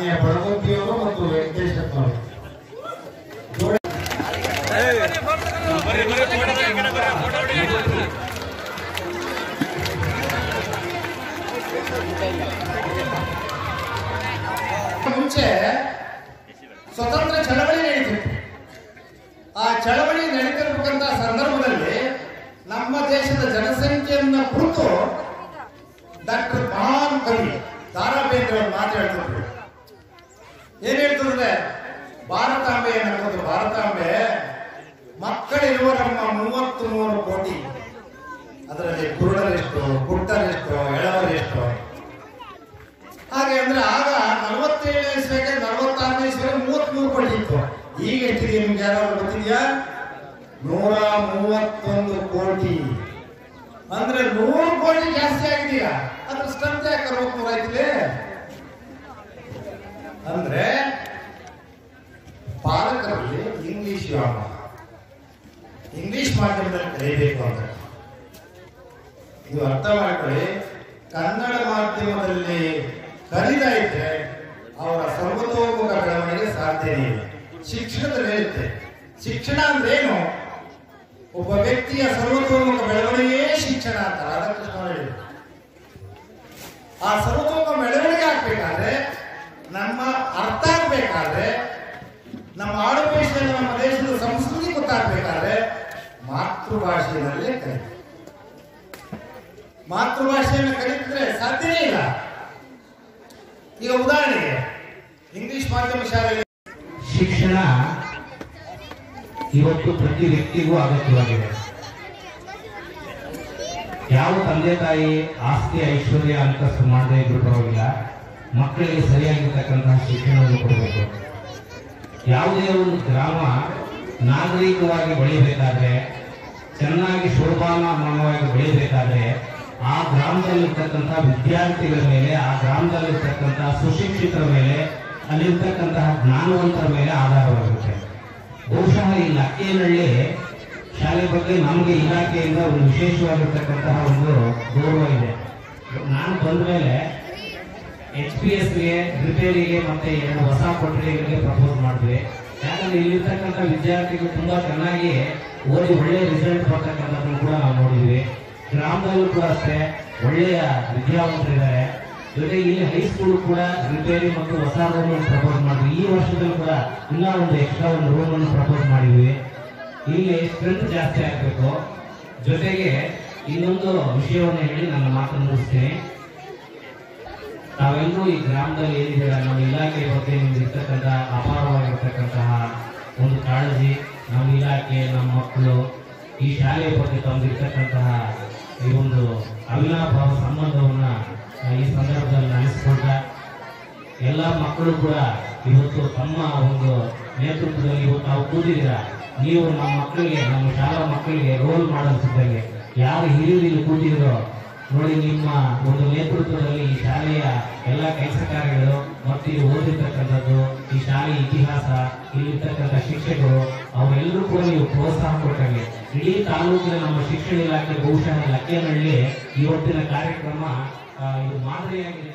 ಮಾನ್ಯ ಪಡಗುಂಪಿಯವರು ಮತ್ತು ವೆಂಕಟೇಶಪ್ಪನವರು ಮುಂಚೆ ಸ್ವತಂತ್ರ ಚಳವಳಿ ನಡೀತಿತ್ತು ಆ ಚಳವಳಿ ನಡೀತಿರ್ಬೇಕಂತ ಸಂದರ್ಭದಲ್ಲಿ ನಮ್ಮ ದೇಶದ ಜನಸಂಖ್ಯೆಯನ್ನ ಕುರಿತು ಡಾಕ್ಟರ್ ಮಹಾನ್ ಕವಿ ದಾರಾ ಬೇಂದ್ರೆ ಅವರು ಮಾತಾಡ್ತಿದ್ರು ಏನ್ ಹೇಳ್ತಿದ್ರೆ ಭಾರತಾಂಬೆ ಅನ್ನೋದು ಭಾರತಾಂಬೆ ಮಕ್ಕಳಿರುವ ನಮ್ಮ ಮೂವತ್ತು ಮೂರು ಕೋಟಿ ಅದರಲ್ಲಿ ಕುರುಡರೆಷ್ಟು ಪುಟ್ಟರೆಷ್ಟು ಎಳವರೆಷ್ಟು ಹಾಗೆ ಅಂದ್ರೆ ಆಗ ನಲವತ್ತೇಳು ಇಸ್ವಿಗೆ ನಲವತ್ತಾರನೇ ಇಸ್ವಿಗೆ ಮೂವತ್ಮೂರು ಕೋಟಿ ಇತ್ತು ಈಗ ಎಷ್ಟಿದೆ ನಿಮ್ಗೆ ಯಾರಾದ್ರು ಗೊತ್ತಿದ್ಯಾ ನೂರ ಮೂವತ್ತೊಂದು ಕೋಟಿ ಅಂದ್ರೆ ನೂರು ಕೋಟಿ ಜಾಸ್ತಿ ಆಗಿದೆಯಾ ಅದ್ರ ಸ್ಟ್ರೆಂತ್ ಯಾಕೆ ಅರವತ್ಮೂರು ಆಯ್ತಿದೆ ಅಂದ್ರೆ ಪಾಲಕರಲ್ಲಿ ಇಂಗ್ಲಿಷ್ ವ್ಯಾಮೋಹ ಇಂಗ್ಲಿಷ್ ಮಾಧ್ಯಮದಲ್ಲಿ ಕಲಿಬೇಕು ಅಂತ ನೀವು ಅರ್ಥ ಮಾಡ್ಕೊಳ್ಳಿ ಕನ್ನಡ ಮಾಧ್ಯಮದಲ್ಲಿ ಕಲಿತಾ ಇದ್ರೆ ಅವರ ಸರ್ವತೋಮುಖ ಬೆಳವಣಿಗೆ ಸಾಧ್ಯನೇ ಇಲ್ಲ ಶಿಕ್ಷಣದಲ್ಲಿ ಇರುತ್ತೆ ಶಿಕ್ಷಣ ಅಂದ್ರೆ ಏನು ಒಬ್ಬ ವ್ಯಕ್ತಿಯ ಸರ್ವತೋಮುಖ ಬೆಳವಣಿಗೆಯೇ ಶಿಕ್ಷಣ ಅಂತ ರಾಧಾಕೃಷ್ಣ ಅವರು ಹೇಳಿದ್ರು ಆ ಸರ್ವತೋಮುಖ ಬೆಳವಣಿಗೆ ಆಗ್ಬೇಕಾದ್ರೆ ನಮ್ಮ ಅರ್ಥ ಆಗ್ಬೇಕಾದ್ರೆ ನಮ್ಮ ಆಡುಭಾಷೆಯಲ್ಲಿ ನಮ್ಮ ದೇಶದ ಸಂಸ್ಕೃತಿ ಗೊತ್ತಾಗ್ಬೇಕಾದ್ರೆ ಮಾತೃಭಾಷೆಯಲ್ಲೇ ಕಲಿಬೇಕು ಮಾತೃಭಾಷೆಯನ್ನು ಕಲಿತಿದ್ರೆ ಸಾಧ್ಯವೇ ಇಲ್ಲ ಈಗ ಉದಾಹರಣೆಗೆ ಇಂಗ್ಲಿಷ್ ಮಾಧ್ಯಮ ಶಾಲೆಯಲ್ಲಿ ಶಿಕ್ಷಣ ಇವತ್ತು ಪ್ರತಿ ವ್ಯಕ್ತಿಗೂ ಅಗತ್ಯವಾಗಿದೆ ಯಾವ ತಂದೆ ತಾಯಿ ಆಸ್ತಿ ಐಶ್ವರ್ಯ ಅಂತಸ್ತು ಮಾಡದೇ ಇದ್ರು ಪರವಾಗಿಲ್ಲ ಮಕ್ಕಳಿಗೆ ಸರಿಯಾಗಿರ್ತಕ್ಕಂತಹ ಶಿಕ್ಷಣವನ್ನು ಕೊಡಬೇಕು ಯಾವುದೇ ಒಂದು ಗ್ರಾಮ ನಾಗರಿಕವಾಗಿ ಬೆಳಿಬೇಕಾದ್ರೆ ಚೆನ್ನಾಗಿ ಶೋಭಾನಮಯವಾಗಿ ಬೆಳಿಬೇಕಾದ್ರೆ ಆ ಗ್ರಾಮದಲ್ಲಿರ್ತಕ್ಕಂತಹ ವಿದ್ಯಾರ್ಥಿಗಳ ಮೇಲೆ ಆ ಗ್ರಾಮದಲ್ಲಿರ್ತಕ್ಕಂತಹ ಸುಶಿಕ್ಷಿತರ ಮೇಲೆ ಅಲ್ಲಿರ್ತಕ್ಕಂತಹ ಜ್ಞಾನವಂತರ ಮೇಲೆ ಆಧಾರವಾಗಿರುತ್ತೆ ಬಹುಶಃ ಈ ಲಕ್ಕೇನಹಳ್ಳಿ ಶಾಲೆ ಬಗ್ಗೆ ನಮಗೆ ಇಲಾಖೆಯಿಂದ ಒಂದು ವಿಶೇಷವಾಗಿರ್ತಕ್ಕಂತಹ ಒಂದು ಗೌರವ ಇದೆ ನಾನು ಬಂದ ಮೇಲೆ ಎಚ್ ಪಿ ಎಸ್ಗೆ ರಿಪೇರಿಗೆ ಮತ್ತೆ ಎರಡು ಹೊಸ ಕೊಠಡಿಗಳಿಗೆ ಪ್ರಪೋಸ್ ಮಾಡಿದ್ವಿ ಯಾಕಂದ್ರೆ ಇಲ್ಲಿರ್ತಕ್ಕಂಥ ವಿದ್ಯಾರ್ಥಿಗಳು ತುಂಬಾ ಚೆನ್ನಾಗಿ ಓದಿ ಒಳ್ಳೆಯ ರಿಸಲ್ಟ್ ಬರ್ತಕ್ಕಂಥದ್ದನ್ನು ಕೂಡ ನಾವು ನೋಡಿದ್ವಿ ಗ್ರಾಮದಲ್ಲೂ ಕೂಡ ಅಷ್ಟೇ ಒಳ್ಳೆಯ ವಿದ್ಯಾವಂತರಿದ್ದಾರೆ ಜೊತೆಗೆ ಇಲ್ಲಿ ಹೈಸ್ಕೂಲ್ ಕೂಡ ರಿಪೇರಿ ಮತ್ತು ಹೊಸ ರೂಮ್ ಅನ್ನು ಪ್ರಪೋಸ್ ಮಾಡಿದ್ವಿ ಈ ವರ್ಷದಲ್ಲಿ ಕೂಡ ಇನ್ನ ಒಂದು ಎಕ್ಸ್ಟ್ರಾ ಒಂದು ರೂಮ್ ಅನ್ನು ಪ್ರಪೋಸ್ ಮಾಡಿದ್ವಿ ಇಲ್ಲಿ ಸ್ಟ್ರೆಂತ್ ಜಾಸ್ತಿ ಆಗಬೇಕು ಜೊತೆಗೆ ಇನ್ನೊಂದು ವಿಷಯವನ್ನು ಹೇಳಿ ನನ್ನ ಮಾತನ್ನು ಮುಗಿಸ್ತೀನಿ ತಾವೆಲ್ಲರೂ ಈ ಗ್ರಾಮದಲ್ಲಿ ಏನಿದ್ದೀರ ನಮ್ಮ ಇಲಾಖೆ ಬಗ್ಗೆ ನಿಮ್ಗೆ ಇರ್ತಕ್ಕಂಥ ಅಪಾರವಾಗಿರ್ತಕ್ಕಂತಹ ಒಂದು ಕಾಳಜಿ ನಮ್ಮ ಇಲಾಖೆ ನಮ್ಮ ಮಕ್ಕಳು ಈ ಶಾಲೆಯ ಬಗ್ಗೆ ತಮ್ದಿರ್ತಕ್ಕಂತಹ ಈ ಒಂದು ಅವಿನಾಭಾವ ಸಂಬಂಧವನ್ನ ಆ, ಈ ಸಂದರ್ಭದಲ್ಲಿ ನಡೆಸಿಕೊಳ್ತಾ ಎಲ್ಲ ಮಕ್ಕಳು ಕೂಡ ಇವತ್ತು ತಮ್ಮ ಒಂದು ನೇತೃತ್ವದಲ್ಲಿ ಇವತ್ತು ನಾವು ಕೂದಿದ್ದೀರ ನೀವು ನಮ್ಮ ಮಕ್ಕಳಿಗೆ ನಮ್ಮ ಶಾಲಾ ಮಕ್ಕಳಿಗೆ ರೋಲ್ ಮಾಡಲ್ಸ್ ಇದ್ದಂಗೆ ಯಾರು ಹಿರಿಯರು ಇಲ್ಲಿ ಕೂತಿದ್ರೋ ನೋಡಿ ನಿಮ್ಮ ಒಂದು ನೇತೃತ್ವದಲ್ಲಿ ಈ ಶಾಲೆಯ ಎಲ್ಲ ಕೆಲಸ ಕಾರ್ಯಗಳು ಮತ್ತು ಇಲ್ಲಿ ಓದಿರ್ತಕ್ಕಂಥದ್ದು ಈ ಶಾಲೆಯ ಇತಿಹಾಸ ಇಲ್ಲಿರ್ತಕ್ಕಂಥ ಶಿಕ್ಷಕರು ಅವರೆಲ್ಲರೂ ಕೂಡ ನೀವು ಪ್ರೋತ್ಸಾಹ ಕೊಟ್ಟಂಗೆ ಇಡೀ ತಾಲೂಕಿನ ನಮ್ಮ ಶಿಕ್ಷಣ ಇಲಾಖೆ ಬಹುಶಃ ಲಕ್ಕೇನಹಳ್ಳಿ ಇವತ್ತಿನ ಕಾರ್ಯಕ್ರಮ ಆ, ಇದು ಮಾದರಿಯಾಗಿದೆ